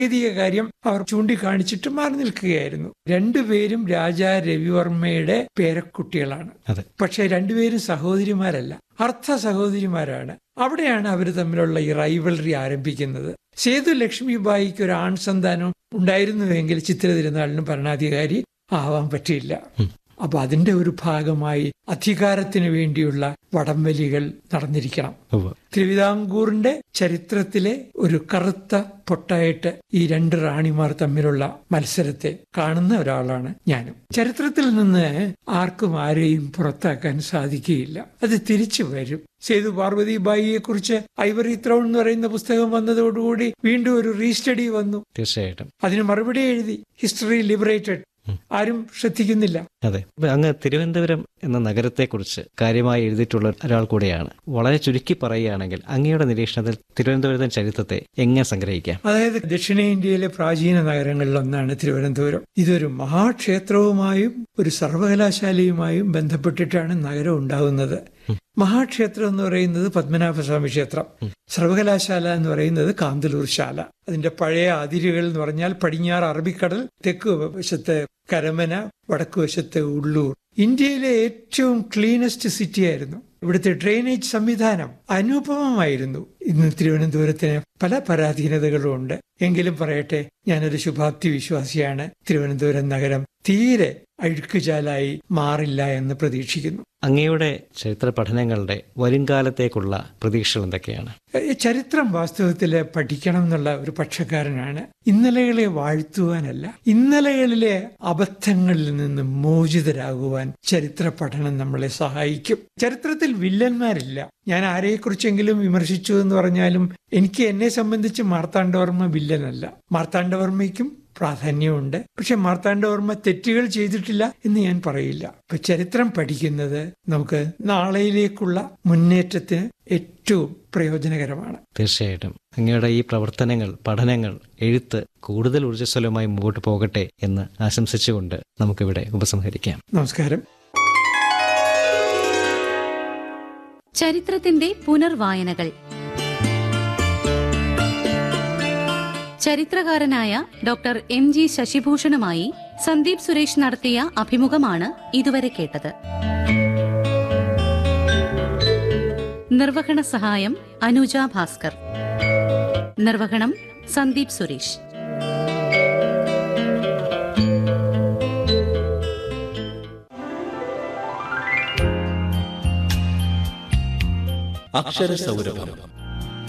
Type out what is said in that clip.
സാങ്കേതിക കാര്യം അവർ ചൂണ്ടിക്കാണിച്ചിട്ട് മാറി നിൽക്കുകയായിരുന്നു രണ്ടുപേരും രാജാ രവിവർമ്മയുടെ പേരക്കുട്ടികളാണ് അതെ പക്ഷെ രണ്ടുപേരും സഹോദരിമാരല്ല അർത്ഥ സഹോദരിമാരാണ് അവിടെയാണ് അവർ തമ്മിലുള്ള ഈ റൈവൽറി ആരംഭിക്കുന്നത് സേതു ലക്ഷ്മിബായിക്ക് ഒരു ആൺ സന്താനം ഉണ്ടായിരുന്നുവെങ്കിൽ ചിത്ര തിരുനാളിനും ഭരണാധികാരി ആവാൻ പറ്റില്ല ഉം. അപ്പൊ അതിന്റെ ഒരു ഭാഗമായി അധികാരത്തിന് വേണ്ടിയുള്ള വടംവലികൾ നടന്നിരിക്കണം ഉവ്വ്. തിരുവിതാംകൂറിന്റെ ചരിത്രത്തിലെ ഒരു കറുത്ത പൊട്ടായിട്ട് ഈ രണ്ട് റാണിമാർ തമ്മിലുള്ള മത്സരത്തെ കാണുന്ന ഒരാളാണ് ഞാനും ചരിത്രത്തിൽ നിന്ന് ആർക്കും ആരെയും പുറത്താക്കാൻ സാധിക്കുകയില്ല അത് തിരിച്ചു വരും സേതു പാർവതി ബായിയെ കുറിച്ച് ഐവറി ത്രോൺ എന്ന് പറയുന്ന പുസ്തകം വന്നതോടുകൂടി വീണ്ടും ഒരു റീസ്റ്റഡി വന്നു തീർച്ചയായിട്ടും അതിന് മറുപടി എഴുതി ഹിസ്റ്ററി ലിബറേറ്റഡ് ആരും ശ്രദ്ധിക്കുന്നില്ല അതെ ഇപ്പൊ അങ്ങ് തിരുവനന്തപുരം എന്ന നഗരത്തെക്കുറിച്ച് കാര്യമായി എഴുതിയിട്ടുള്ള ഒരാൾ കൂടെയാണ് വളരെ ചുരുക്കി പറയുകയാണെങ്കിൽ അങ്ങയുടെ നിരീക്ഷണത്തിൽ തിരുവനന്തപുരത്തിന്റെ ചരിത്രത്തെ എങ്ങനെ സംഗ്രഹിക്കാം അതായത് ദക്ഷിണേന്ത്യയിലെ പ്രാചീന നഗരങ്ങളിലൊന്നാണ് തിരുവനന്തപുരം ഇതൊരു മഹാക്ഷേത്രവുമായും ഒരു സർവകലാശാലയുമായും ബന്ധപ്പെട്ടിട്ടാണ് നഗരം ഉണ്ടാകുന്നത് മഹാക്ഷേത്രം എന്ന് പറയുന്നത് പത്മനാഭസ്വാമി ക്ഷേത്രം സർവകലാശാല എന്ന് പറയുന്നത് കാന്തലൂർ ശാല അതിന്റെ പഴയ അതിരുകൾ എന്ന് പറഞ്ഞാൽ പടിഞ്ഞാറ് അറബിക്കടൽ തെക്ക് വശത്ത് കരമന വടക്ക് വശത്ത് ഉള്ളൂർ ഇന്ത്യയിലെ ഏറ്റവും ക്ലീനസ്റ്റ് സിറ്റി ആയിരുന്നു ഇവിടുത്തെ ഡ്രെയിനേജ് സംവിധാനം അനുപമമായിരുന്നു ഇന്ന് തിരുവനന്തപുരത്തിന് പല പരാധീനതകളും ഉണ്ട് എങ്കിലും പറയട്ടെ ഞാനൊരു ശുഭാപ്തി വിശ്വാസിയാണ് തിരുവനന്തപുരം നഗരം തീരെ അഴുക്കുചാലായി മാറില്ല എന്ന് പ്രതീക്ഷിക്കുന്നു അങ്ങയുടെ ചരിത്ര പഠനങ്ങളുടെ വരുംകാലത്തേക്കുള്ള പ്രതീക്ഷകൾ എന്തൊക്കെയാണ് ഈ ചരിത്രം വാസ്തവത്തിൽ പഠിക്കണം എന്നുള്ള ഒരു പക്ഷക്കാരനാണ് ഇന്നലകളെ വാഴ്ത്തുവാനല്ല ഇന്നലകളിലെ അബദ്ധങ്ങളിൽ നിന്ന് മോചിതരാകുവാൻ ചരിത്ര പഠനം നമ്മളെ സഹായിക്കും ചരിത്രത്തിൽ വില്ലന്മാരില്ല ഞാൻ ആരെക്കുറിച്ചെങ്കിലും വിമർശിച്ചു എന്ന് പറഞ്ഞാലും എനിക്ക് എന്നെ സംബന്ധിച്ച് മാർത്താണ്ഡവർമ്മ വില്ലനല്ല മാർത്താണ്ഡവർമ്മയ്ക്കും പ്രാധാന്യമുണ്ട് പക്ഷെ മാർത്താണ്ഡവർമ്മ തെറ്റുകൾ ചെയ്തിട്ടില്ല എന്ന് ഞാൻ പറയില്ല ഇപ്പൊ ചരിത്രം പഠിക്കുന്നത് നമുക്ക് നാളെയിലേക്കുള്ള മുന്നേറ്റത്തിന് ഏറ്റവും പ്രയോജനകരമാണ് തീർച്ചയായിട്ടും അങ്ങയുടെ ഈ പ്രവർത്തനങ്ങൾ പഠനങ്ങൾ എഴുത്ത് കൂടുതൽ ഊർജ്ജസ്വലമായി മുമ്പോട്ട് പോകട്ടെ എന്ന് ആശംസിച്ചുകൊണ്ട് നമുക്കിവിടെ ഉപസംഹരിക്കാം നമസ്കാരം ചരിത്രത്തിന്റെ പുനർവായനകൾ ചരിത്രകാരനായ ഡോക്ടർ എം ജി ശശിഭൂഷണുമായി സന്ദീപ് സുരേഷ് നടത്തിയ അഭിമുഖമാണ് ഇതുവരെ കേട്ടത് നിർവഹണ സഹായം അനുജ ഭാസ്കർ നിർവഹണം സന്ദീപ് സുരേഷ് അക്ഷരസൗരഭം